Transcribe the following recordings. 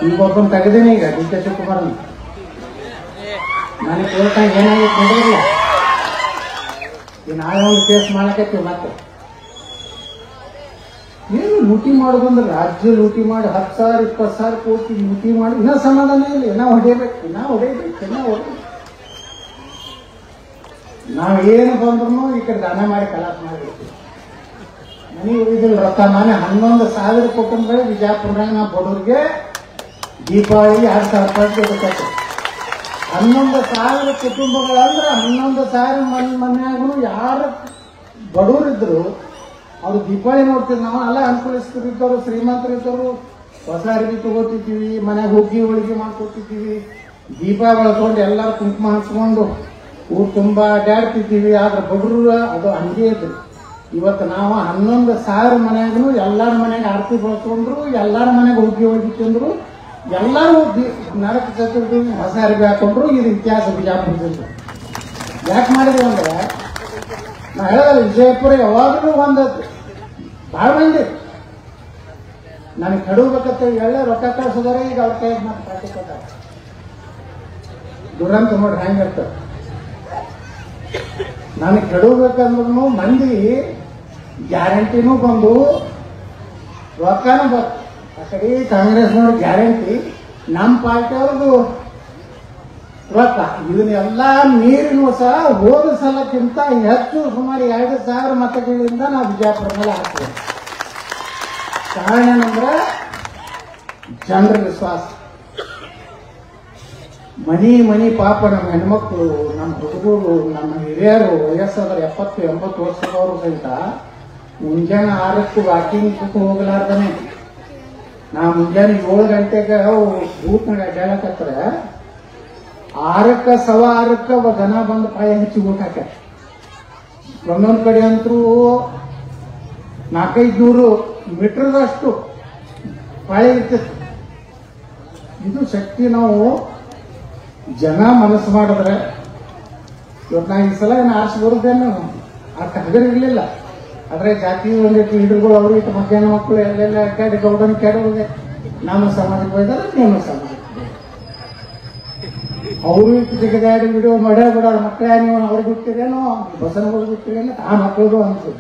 ಈಗ ಒಬ್ಬನ್ ತೆಗೆದೇನೆ ಈಗ D K Shivakumar ನನಗೆ ಕೋರ್ಟಾಗ ಏನಾಗಿತ್ತು ನೋಡಿದ್ರಲ್ಲ ಈ ನಾಳೆ ಒಂದು ಕೇಸ್ ಮಾಡಕತ್ತೀವಿ ಮತ್ತೆ ಏನು ಲೂಟಿ ಮಾಡೋದಂದ್ರೆ ರಾಜ್ಯ ಲೂಟಿ ಮಾಡಿ ಹತ್ತು ಸಾವಿರ ಇಪ್ಪತ್ತು ಸಾವಿರ ಕೋಟಿ ಲೂಟಿ ಮಾಡಿ ಇನ್ನೂ ಸಮಾಧಾನ ಇಲ್ಲ ಇನ್ನೂ ಹೊಡೆಯಬೇಕು ಇನ್ನೂ ಹೊಡೆಯಬೇಕು ಇನ್ನೂ ಹೊಡೆಯಬೇಕು ನಾವು ಏನು ಬಂದ್ರು ಈ ಕಡೆ ದಾನ ಮಾಡಿ ಕಲಾಪ ಮಾಡಿರ್ತೀವಿ ಮನೆ ಉಳಿದಿಲ್ಲ ರೊಕ್ಕ ಮನೆ ಹನ್ನೊಂದು ಸಾವಿರ ಕುಟುಂಬಗಳು ಬಿಜಾಪುರದಾಗ ನಾವು ಬಡವ್ರಿಗೆ ದೀಪಾವಳಿ ಎರಡು ಸಾವಿರ ರೂಪಾಯಿ ಕೊಡ್ತೈತೆ ಹನ್ನೊಂದು ಸಾವಿರ ಕುಟುಂಬಗಳಂದ್ರೆ ಹನ್ನೊಂದು ಸಾವಿರ ಮನೆ ಮನ್ಯಾಗೂ ಯಾರು ಬಡವರಿದ್ರು ಅವ್ರು ದೀಪಾವಳಿ ನೋಡ್ತೀವಿ ನಾವು ಅಲ್ಲ ಅನುಕೂಲಿಸ್ತಿದ್ದವರು ಶ್ರೀಮಂತರಿದ್ದವರು ಹೊಸ ಅರಿವಿ ತಗೋತಿದ್ದೀವಿ ಮನೆಗೆ ಹುಗ್ಗಿ ಹೋಳಿಗೆ ಮಾಡ್ಕೊತಿದ್ದೀವಿ ದೀಪ ಬೆಳ್ಕೊಂಡು ಎಲ್ಲರೂ ಕುಂಕುಮ ಹಚ್ಕೊಂಡು ಊರು ತುಂಬ ಅಡ್ಡಾಡ್ತಿದ್ದೀವಿ ಆದ್ರೆ ಬಡವರು ಅದು ಹಂಗೆ ಇದ್ರು ಇವತ್ತು ನಾವು ಹನ್ನೊಂದು ಸಾವಿರ ಮನೆಯಾಗೂ ಎಲ್ಲರ ಮನೆಗೆ ಆರತಿ ಬೆಳ್ಕೊಂಡ್ರು ಎಲ್ಲರ ಮನೆಗೆ ಹುಗ್ಗಿ ಹೋಳಿಗೆ ತಿಂದ್ರು ಎಲ್ಲರೂ ದಿ- ನರಕ ಚತುರ್ಥಿ ಹೊಸ ಅರಿವಿ ಹಾಕೊಂಡ್ರು ಇದು ಇತಿಹಾಸ ಬಿಜಾಪುರದಿಂದ ಯಾಕೆ ಮಾಡಿದ್ವಿ ಅಂದ್ರೆ ನಾ ಹೇಳಲ್ಲ ವಿಜಯಪುರ ಯಾವಾಗಲೂ ಒಂದು ಭಾಳ ಮಂದಿ ನನಗೆ ಕಡುಬೇಕಂತ ಎಳ್ಳೆ ರೊಕ್ಕ ಕಳ್ಸಿದಾರೆ ಈಗ ಅವ್ರ ಕೈ ಮತ್ತೆ ಪಾರ್ಟಿ ಕೊಟ್ಟಾರ ದುರಂತ ನೋಡ್ರಿ ಹೆಂಗಿರ್ತದೆ ನನಗೆ ಕೆಡಬೇಕಂದ್ರೂ ಮಂದಿ ಗ್ಯಾರಂಟಿನೂ ಬಂದು ರೊಕ್ಕನೂ ಬಂತು ಆ ಕಡೆ ಕಾಂಗ್ರೆಸ್ನವ್ರ ಗ್ಯಾರಂಟಿ ನಮ್ಮ ಪಾರ್ಟಿಯವ್ರದ್ದು ರೊಕ್ಕ ಇದನ್ನೆಲ್ಲ ನೀರಿನೂ ಸಹ ಹೋದ ಸಲಕ್ಕಿಂತ ಹೆಚ್ಚು ಸುಮಾರು ಎರಡು ಸಾವಿರ ಮತಗಳಿಂದ ನಾವು ಬಿಜಾಪುರ ಮೇಲೆ ಹಾಕ್ತೀವಿ ಕಾರಣ ಏನಂದ್ರೆ ಜನರ ವಿಶ್ವಾಸ ಮನಿ ಮನಿ ಪಾಪ ನಮ್ಮ ಹೆಣ್ಮಕ್ಳು ನಮ್ಮ ಹುಡುಗರು ನಮ್ಮ ಹಿರಿಯರು ವಯಸ್ಸಾದ್ರೆ ಎಪ್ಪತ್ತು ಎಂಬತ್ತು ವರ್ಷದವರು ಸಹಿತ ಮುಂಜಾನೆ ಆರಕ್ಕೂ ವಾಕಿಂಗ್ ಹೋಗಲಾರ್ದನೆ ನಾ ಮುಂಜಾನೆ ಏಳು ಗಂಟೆಗೆ ಊಟನಾಗ ಅಡ್ಡಾಡಕತ್ತರ ಆರಕ್ಕ ಸವ ಆರಕ್ಕ ಒಬ್ಬ ಜನ ಬಂದು ಪಾಯ ಹಚ್ಚಿ ಊಟ ಹಾಕ ಒಂದೊಂದ್ ಕಡೆ ಅಂತರೂ ನಾಲ್ಕೈದು ನೂರು ಮೀಟರ್ದಷ್ಟು ಪಾಳೆ ಇರ್ತಿತ್ತು ಇದು ಶಕ್ತಿ ನಾವು ಜನ ಮನಸ್ಸು ಮಾಡಿದ್ರೆ ಇವತ್ತು ನಾ ಈ ಸಲ ಏನು ಆರ್ಸಿ ಬರುತ್ತೇನು ಆ ಹಗರ್ ಇರಲಿಲ್ಲ ಆದ್ರೆ ಜಾತಿ ಒಂದಿಟ್ಟು ಲೀಡರ್ಗಳು ಅವರು ಇಟ್ಟು ಮಧ್ಯಾಹ್ನ ಮಕ್ಕಳು ಎಲ್ಲೆಲ್ಲ ಅಡ್ಡಾಡಿ ಗೌಡನ ಕೆಡೋದೆ ನಮ್ಮ ಸಮಾಜಕ್ಕೆ ಹೋಯ್ತಾರೆ ನಿಮ್ಮ ಸಮಾಜಕ್ಕೆ ಅವರು ಇಟ್ಟು ತೆಗೆದಾಡಿ ವಿಡಿಯೋ ಮಾಡ್ಯಾರ ಬಿಡೋರು ಮಕ್ಕಳೇ ನೀವು ಅವ್ರಿಗೆ ಬಿಟ್ಟಿರೇನೋ ಬಸನಗಳು ಬಿಟ್ಟಿರೇನೋ ಆ ಮಕ್ಕಳದು ಅನ್ಸುತ್ತೆ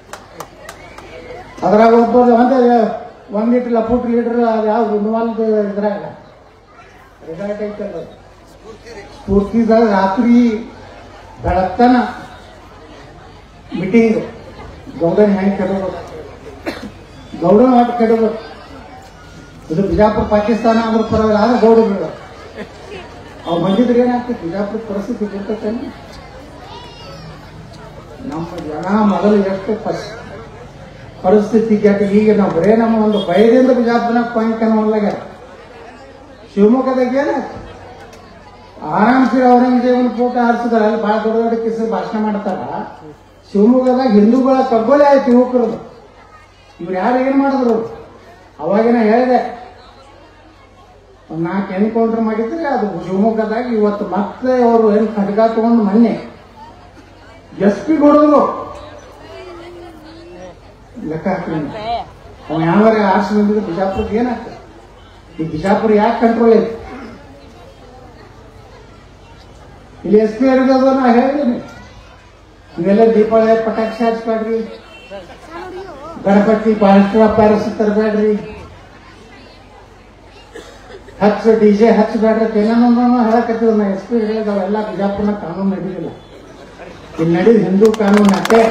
ಅದ್ರಾಗ ಒಬ್ಬರು ಒಂದೇ ಒಂದಿಟ್ಟು ಲಪುಟ್ ಲೀಡರ್ ಅದು ಯಾವ್ದು ಇನ್ವಾಲ್ವ್ ಇದ್ರಾಗ ರಿಸಲ್ಟ್ ಐತಲ್ಲ ಅದು. ಸ್ಫೂರ್ತಿದಾಗ ರಾತ್ರಿ ಬೆಳತ್ತನ ಮೀಟಿಂಗ್ ಗೌಡನ ಹೆಂಗೆ ಕೆಡಬೇಕು ಗೌಡನ ಹಾಕಿ ಕೆಡಬೇಕು ಇದು ಬಿಜಾಪುರ ಪಾಕಿಸ್ತಾನ ಆದ್ರೂ ಪರವಾಗಿಲ್ಲ ಆದ್ರೆ ಗೌಡ ಬಿಡ ಅವ್ರು ಬಂದಿದ್ರೆ ಏನಾಗ್ತದೆ ಬಿಜಾಪುರ ಪರಿಸ್ಥಿತಿ ಇರ್ತೈತೇನು ನಮ್ಮ ಜನ ಮೊದಲು ಎಷ್ಟು ಪಸ್ ಪರಿಸ್ಥಿತಿ ಕೆಟ್ಟ ಈಗ ನಾವು ಬರೇ ನಮ್ಮ ಒಂದು ಭಯದಿಂದ ಬಿಜಾಪುರ ಪಾಯಿಂಟ್ ಅನ್ನೋಲ್ಲಾಗ ಶಿವಮೊಗ್ಗದಾಗ ಏನಾಯ್ತು ಆರಾಮ್ಸಿ ಔರಂಗಜೇಬನ್ ಫೋಟೋ ಹಾರಿಸಿದಾರೆ ಅಲ್ಲಿ ಭಾಳ ದೊಡ್ಡ ದೊಡ್ಡ ಕಿಸ್ ಭಾಷಣ ಮಾಡ್ತಾರ ಶಿವಮೊಗ್ಗದಾಗ ಹಿಂದೂಗಳ ಕಗ್ಗೊಲೆ ಆಯ್ತು ಯುವಕರದು ಇವ್ರು ಯಾರು ಏನ್ ಮಾಡಿದ್ರು ಅವಾಗಿನ ಹೇಳಿದೆ ಒಂದ್ ನಾಲ್ಕು ಎನ್ಕೌಂಟರ್ ಮಾಡಿದ್ರೆ ಅದು ಶಿವಮೊಗ್ಗದಾಗ ಇವತ್ತು ಮತ್ತೆ ಅವರು ಏನ್ ಖಡ್ಗ ತಗೊಂಡು ಮೊನ್ನೆ ಎಸ್ ಪಿ ಹೊಡೆದ್ರು ಲೆಕ್ಕ ಹಾಕ್ತೀನಿ ಅವ ಯಾವಾಗ ಆರ್ಸಿ ಬಂದಿದ್ರೆ ಬಿಜಾಪುರಕ್ಕೆ ಏನಾಗ್ತದೆ ಈ ಬಿಜಾಪುರ ಯಾಕೆ ಕಂಟ್ರೋಲ್ ಐತಿ ಇಲ್ಲಿ ಎಸ್ ಪಿ ಇರೋದು ನಾ ಹೇಳಿದ್ದೀನಿ ಇವೆಲ್ಲ ದೀಪಾವಳಿ ಪಟಾಕ್ಷಿ ಹಚ್ಬೇಡ್ರಿ ಗಣಪತಿ ಬಾಲ್ಸ್ಟ್ರಾ ಪ್ಯಾರಸ್ ತರಬೇಡ್ರಿ ಹಚ್ಚ ಡಿ ಜೆ ಹಚ್ಚಬೇಡ್ರಿ ಏನೇನೋ ಹೇಳಕತ್ತಿದ್ರು ನಾ ಎಸ್ ಪಿ ಹೇಳಿದವೆಲ್ಲ ಬಿಜಾಪುರನ ಕಾನೂನು ನಡೀಲಿಲ್ಲ ಇಲ್ಲಿ ನಡೆದ ಹಿಂದೂ ಕಾನೂನು ಅಷ್ಟೇ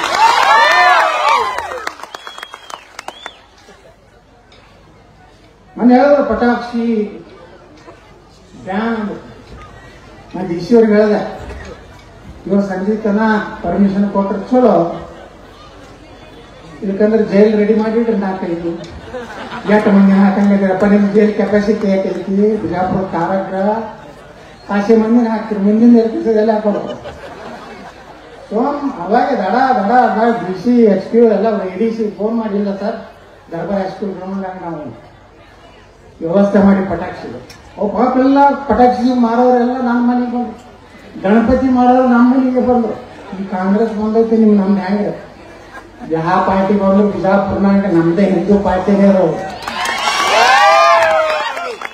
ಮನೆ ಹೇಳಿದ್ರು ಪಟಾಕ್ಷಿ ಬ್ಯಾನ್ ನಾ ಡಿ ಸಿ ಅವ್ರಿಗೆ ಹೇಳಿದೆ ಇವಾಗ ಸಂಜೆ ತನ ಪರ್ಮಿಷನ್ ಕೊಟ್ರೆ ಚಲೋ ಇದಕ್ಕಂದ್ರೆ ಜೈಲ್ ರೆಡಿ ಮಾಡಿಡ್ರಿ ನಾಲ್ಕೈದು ಎಷ್ಟು ಮಂದಿ ಹಾಕಂಗಿದ್ದೀರಪ್ಪ ನಿಮ್ಮ ಜೈಲ್ ಕೆಪಾಸಿಟಿ ಯಾಕೈತಿ ಬಿಜಾಪುರ ಕಾರಾಗ್ರಹ ಕಾಶಿ ಮಂದಿನ ಹಾಕ್ತಿರಿ ಮುಂದಿನ ಇರ್ತದೆ ಎಲ್ಲ ಹಾಕೋದು ಸೋಮ್ ಅವಾಗ ದಡ ದಡ ದಡ ಡಿ ಸಿ ಎಚ್ ಪಿ ಎಲ್ಲ ಇ ಸಿ ಫೋನ್ ಮಾಡಿಲ್ಲ ಸರ್ ದರ್ಬಾರ್ ಹೈಸ್ಕೂಲ್ ಗ್ರೌಂಡ್ನಾಗ ನಾವು ವ್ಯವಸ್ಥೆ ಮಾಡಿ ಪಟಾಕ್ಷಿಗಳು ಅವು ಪಾಪ ಎಲ್ಲ ಪಟಾಕ್ಷಿ ಮಾರೋರೆಲ್ಲ ನಮ್ಮ ಮನೆಗೆ ಬಂದ್ರು ಗಣಪತಿ ಮಾರೋರು ನಮ್ಮ ಮನೆಗೆ ಬಂದ್ರು ಈ ಕಾಂಗ್ರೆಸ್ ಬಂದೈತಿ ನಿಮ್ ನಮ್ದು ಹೆಂಗೆ ಯಾವ ಪಾರ್ಟಿ ಬಂದ್ರು ಬಿಜಾಪುರ್ನಾಗ ನಮ್ದೇ ಹಿಂದೂ ಪಾರ್ಟಿನೇ ಇರೋರು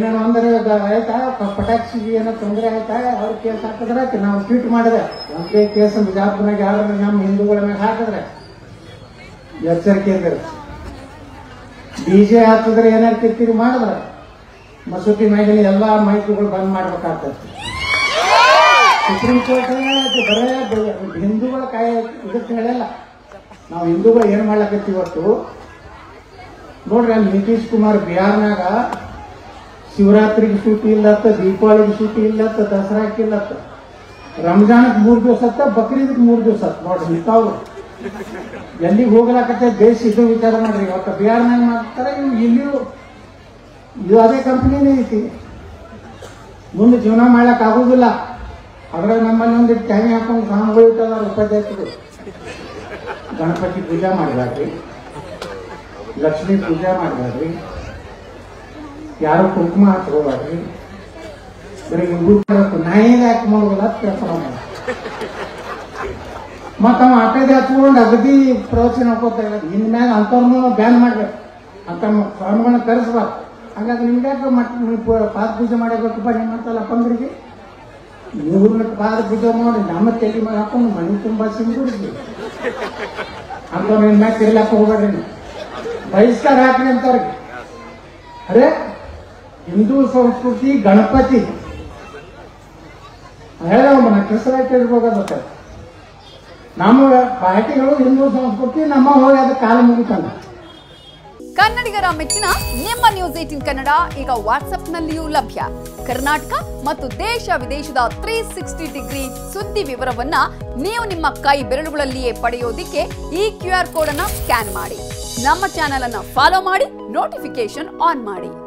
ಏನೇನು ಅಂದ್ರೆ ಗ- ಆಯ್ತಾ ಪ- ಪಟಾಕ್ಷಿಗೆ ಏನೋ ತೊಂದರೆ ಆಯ್ತಾ ಅವ್ರ ಕೇಸ್ ಹಾಕಿದ್ರೆ ಆಯ್ತು. ನಾವು ಟ್ವೀಟ್ ಮಾಡಿದೆ ಒಂದೇ ಕೇಸ್ ಬಿಜಾಪುರನಾಗ ಯಾರು ನಮ್ಮ ಹಿಂದೂಗಳ ಮೇಲೆ ಹಾಕಿದ್ರೆ ಎಚ್ಚರಿಕೆಯಿಂದ ಡಿಜೆ ಹಾಕಿದ್ರೆ ಏನಾರು ಕಿರಿಕಿರಿ ಮಾಡಿದ್ರೆ ಮಸೂತಿ ಮ್ಯಾಗಿನ ಎಲ್ಲಾ ಮೈಕ್ಗಳು ಬಂದ್ ಮಾಡ್ಬೇಕಾಗ್ತದೆ ಸುಪ್ರೀಂ ಕೋರ್ಟ್ ಬರೇ ಬ- ಹಿಂದೂಗಳ ಕಾಯ ಇದಕ್ಕೆ ಹೇಳಲ್ಲ ನಾವು ಹಿಂದೂಗಳು ಏನ್ ಮಾಡ್ಲಕತ್ತೀವಿ ಇವತ್ತು ನೋಡ್ರಿ ಅಲ್ಲಿ ನಿತೀಶ್ ಕುಮಾರ್ ಬಿಹಾರ್ನಾಗ ಶಿವರಾತ್ರಿಗೆ ಸೂಟಿ ಇಲ್ಲತ್ತ ದೀಪಾವಳಿಗೆ ಸೂಟಿ ಇಲ್ಲತ್ತ ದಸರಾಕ್ಕೆ ಇಲ್ಲತ್ತ ರಂಜಾನಕ್ ಮೂರ್ ದಿವಸ ಅತ್ತ ಬಕ್ರೀದಕ್ ಮೂರ್ ದಿವಸ ಅತ್ತ ನೋಡ್ರಿ ಇಂಥವ್ರು ಎಲ್ಲಿಗೆ ಹೋಗ್ಲಾಕತ್ತೆ ದೇಶ ಇದು ವಿಚಾರ ಮಾಡ್ರಿ ಇವತ್ತು ಬಿಹಾರ್ನಾಗ ಮಾಡ್ತಾರೆ ಇವ್ ಇಲ್ಲಿಯೂ ಇದು ಅದೇ ಕಂಪ್ನಿನೇ ಐತಿ ಮುಂದೆ ಜೀವನ ಮಾಡ್ಲಕ್ ಆಗುದಿಲ್ಲ ಅದ್ರಾಗ ನಮ್ಮಲ್ಲಿ ಒಂದಿಟ್ಟು ಟೈಮ್ ಹಾಕೊಂಡು ಸ್ವಾಮಿಗಳು ಇಟ್ಟದಾರ ಉಪಾಧ್ಯಾಯರು ಗಣಪತಿ ಪೂಜೆ ಮಾಡಬೇಡ್ರಿ ಲಕ್ಷ್ಮೀ ಪೂಜೆ ಮಾಡಬೇಡ್ರಿ ಯಾರು ಕುಂಕುಮ ಹಚ್ಕೋಬೇಡ್ರಿ ಬರೀ ಹಿಂದೂ ನಾಯಿಗೆ ಹಾಕಿ ಮಾಡೋದಿಲ್ಲ ಕೆಲಸ ಮಾಡಿ ಮತ್ತ ಅವ ಆಟದ ಹಚ್ಕೊಂಡು ಅಗದಿ ಪ್ರವಚನ ಹಾಕೋತಾ ಇರೋದು ಇನ್ ಮ್ಯಾಗ ಅಂಥವ್ರನ್ನು ಬ್ಯಾನ್ ಮಾಡ್ಬೇಕು ಅಂತ ಸ್ವಾಮಿಗಳನ್ನ ಕರೆಸ್ಬಾರ್ದು ಹಾಗಾಗಿ ನಿಮ್ಗೆ ಯಾಕೆ ಮಟ್ ನೀವು ಪಾದ ಪೂಜೆ ಮಾಡಬೇಕಪ್ಪ ನೀವು ಮಾಡ್ತಲ್ಲ ಪಂದ್ರಿಗೆ ನೀವು ಪಾದ ಪೂಜೆ ಮಾಡಿ ನಮ್ಮ ತಲೆ ಮೇಲೆ ಹಾಕೊಂಡು ಮನೆ ತುಂಬಾ ಸಿಂಗುಡಿದ್ವಿ ಅಂಥವ್ರು ನಿನ್ ಮ್ಯಾಗ ತಿರ್ಲಾಕ ಹೋಗ್ಬೇಡ್ರಿ ನೀವು ಬಹಿಷ್ಕಾರ ಹಾಕ್ರಿ ಅಂತವ್ರಿಗೆ ಅರೆ ಹಿಂದೂ ಸಂಸ್ಕೃತಿ ಗಣಪತಿ ಹೇಳ ನಾ ಕೆಸರಾಯ್ತು ಇರ್ಬೋದ ನಮ್ಮ ಪಾರ್ಟಿಗಳು ಹಿಂದೂ ಸಂಸ್ಕೃತಿ ನಮ್ಮ ಹೋಗಿ ಅದು ಕಾಲ ಮುಗಿತಾನೆ ಕನ್ನಡಿಗರ ಮೆಚ್ಚಿನ ನಿಮ್ಮ ನ್ಯೂಸ್ ಏಟಿನ್ ಕನ್ನಡ ಈಗ ವಾಟ್ಸ್ಆಪ್ನಲ್ಲಿಯೂ ಲಭ್ಯ ಕರ್ನಾಟಕ ಮತ್ತು ದೇಶ ವಿದೇಶದ ತ್ರೀ ಸಿಕ್ಸ್ಟಿ ಡಿಗ್ರಿ ಸುದ್ದಿ ವಿವರವನ್ನ ನೀವು ನಿಮ್ಮ ಕೈ ಬೆರಳುಗಳಲ್ಲಿಯೇ ಪಡೆಯೋದಿಕ್ಕೆ ಈ ಕ್ಯೂ ಆರ್ ಕೋಡ್ ಅನ್ನ ಸ್ಕ್ಯಾನ್ ಮಾಡಿ ನಮ್ಮ ಚಾನೆಲ್ ಅನ್ನ ಫಾಲೋ ಮಾಡಿ ನೋಟಿಫಿಕೇಶನ್ ಆನ್ ಮಾಡಿ